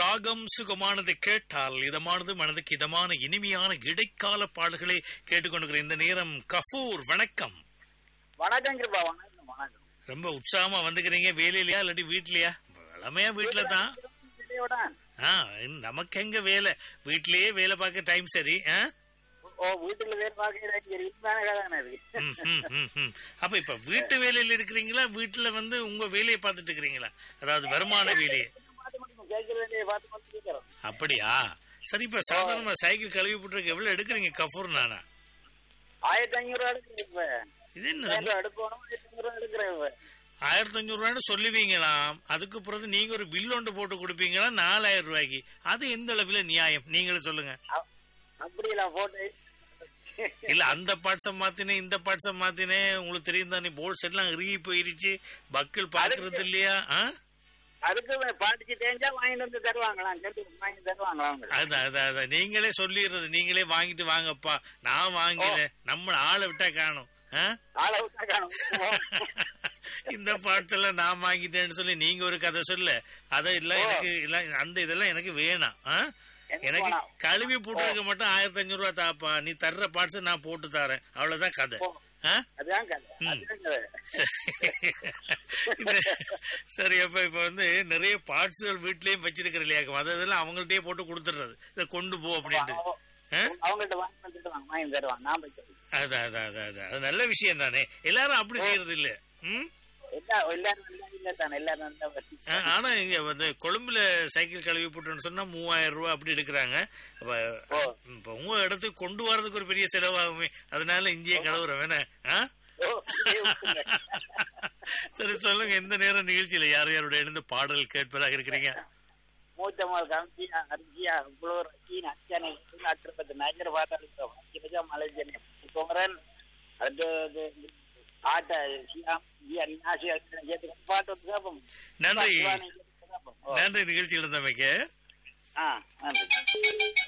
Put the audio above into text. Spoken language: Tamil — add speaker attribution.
Speaker 1: ராகம் சுகமானது கேட்டால் இதமானது மனதுக்கு இதமான இனிமையான இடைக்கால பாடல்களை கேட்டுக்கொண்டிருக்கிற இந்த நேரம் கஃபூர் வணக்கம்
Speaker 2: வணக்கம் கிருபா வணக்கம் வணக்கம்
Speaker 1: ரொம்ப உற்சாகமா வந்துக்கிறீங்க வேலையிலயா இல்லாட்டி வீட்லயா வளமையா வீட்டுல தான்
Speaker 2: இடையோடான்.
Speaker 1: ஆ நமக்கு எங்க வேலை வீட்லயே வேலை பார்க்க டைம் சரி ஆ?
Speaker 2: ஓ வீட்டுல வேறு பார்க்க இனிமையான கதை அது
Speaker 1: ம், ம், ம், ம். அப்ப இப்ப வீட்டு வேலையில இருக்கிறீங்களா வீட்டுல வந்து உங்க வேலையை பார்த்துட்டு இருக்கிறீங்களா அதாவது வருமான வேலையை
Speaker 2: பார்த்து மட்டும் கேட்க வேண்டிய பார்த்து மட்டும் கேட்கிறோம்
Speaker 1: அப்படியா சரி இப்ப சாதாரணமா சைக்கிள் கழுவி போட்டுருக்கு எவ்வளவு எடுக்கிறீங்க கஃபூர் நானா
Speaker 2: ஆயிரத்தி ஐநூறு ரூபா எடுக்கிறேன் இப்ப
Speaker 1: இது என்ன
Speaker 2: ஆயிரம் ரூபா எடுக்கணும் ஆயிரத்தி ஐநூறு ரூபா எடுக்கிறேன் இப்ப
Speaker 1: ஆயிரத்தி அஞ்சூறு ரூபான்னு சொல்லுவீங்களாம் அதுக்கு பிறகு நீங்க ஒரு பில் ஒன்று போட்டு கொடுப்பீங்களா நாலாயிரம் ரூபாய்க்கு அது எந்த அளவுல நியாயம் நீங்களே சொல்லுங்க
Speaker 2: அ- அப்படி எல்லாம் போட்டு
Speaker 1: இல்ல அந்த பார்ட்ஸை மாத்தினேன் இந்த பார்ட்ஸை மாத்தினேன் உங்களுக்கு தெரியும் தானே போல்ஸ் எல்லாம் இறுகி போயிருச்சு பக்கிள் பாக்குறது இல்லையா ஆ?
Speaker 2: அதுக்கு பாடிச்சு தேஞ்சா வாங்கிட்டு வந்து தருவாங்களாம் கேட்டு வாங்கி தருவாங்களாம் அவங்க.
Speaker 1: அதான் அதான் அதான் நீங்களே சொல்லிடுறது நீங்களே வாங்கிட்டு வாங்கப்பா நான் வாங்கினேன் நம்ம ஆளை விட்டா காணும் ஆ?
Speaker 2: ஆளை விட்டா காணும்.
Speaker 1: இந்த பாட்டெல்லாம் நான் வாங்கிட்டேன்னு சொல்லி நீங்க ஒரு கதை சொல்ல அதை எல்லாம் எனக்கு எல்லாம் அந்த இதெல்லாம் எனக்கு வேணாம் ஆ?
Speaker 2: எனக்கு
Speaker 1: எனக்கு
Speaker 2: வேணாம்.
Speaker 1: கழுவி போட்டுருக்க மட்டும் ஆயிரத்தி அஞ்சூறு ரூபா தாப்பா நீ தர்ற பார்ட்ஸ் நான் போட்டு தரேன் அவ்வளவுதான் கதை
Speaker 2: ஓ.
Speaker 1: ஆ?
Speaker 2: அதுதான் கதை அதுதான் கதை
Speaker 1: இது- சரி அப்ப இப்ப வந்து நிறைய பார்ட்ஸ்கள் வீட்லயும் வச்சிருக்கிற இல்லையாக்கும் அது இதெல்லாம் அவங்கள்ட்டயே போட்டு கொடுத்துடுறது இதை கொண்டு போ அப்படின்ட்டு ஆ?
Speaker 2: அவங்கள்ட்ட வாங்கி தருவாங்க வாங்கி தருவாங்க நான் வைக்கிறேன்
Speaker 1: அதான் அதான் அதான் அதான் அது நல்ல விஷயம் தானே எல்லாரும் அப்படி செய்யறது இல்ல ம்
Speaker 2: எல்லா எல்லாரும் நல்லா இல்லை தானே எல்லாரும் நல்லா வச்சு
Speaker 1: ஆ- ஆனா இங்க வந்து கொழும்புல சைக்கிள் கழுவி போட்டுன்னு சொன்னா மூவாயிரம் ரூபாய் அப்படி எடுக்கிறாங்க அப்ப
Speaker 2: ஓ.
Speaker 1: இப்ப உங்க இடத்துக்கு கொண்டு வரதுக்கு ஒரு பெரிய செலவாகுமே அதனால இங்கேயே கழுவுறேன் வேணா ஆ?
Speaker 2: ஓ, அப்படியே விட்டுருங்க.
Speaker 1: சரி சொல்லுங்க எந்த நேரம் நிகழ்ச்சியில யார் யாரோட இணைந்து பாடல் கேட்பதாக இருக்கிறீங்க
Speaker 2: மூத்தம்மாள் காமிச்சியா அரிசியா இவ்வளவு ரசீன் அச்சானை அற்றுப்பத்து நகர பார்த்தாலும் அஞ்சு மலைஜன் குமரன் அது அது ஆட்ட சியாம் ஜி அன்னாசி கேட்டு பாட்டு வந்து கேட்போம்
Speaker 1: நன்றி
Speaker 2: சிவானி கேட்டு கேட்போம். ஓ,
Speaker 1: நன்றி நிகழ்ச்சியில் இருந்தமைக்கு
Speaker 2: ஆ நன்றி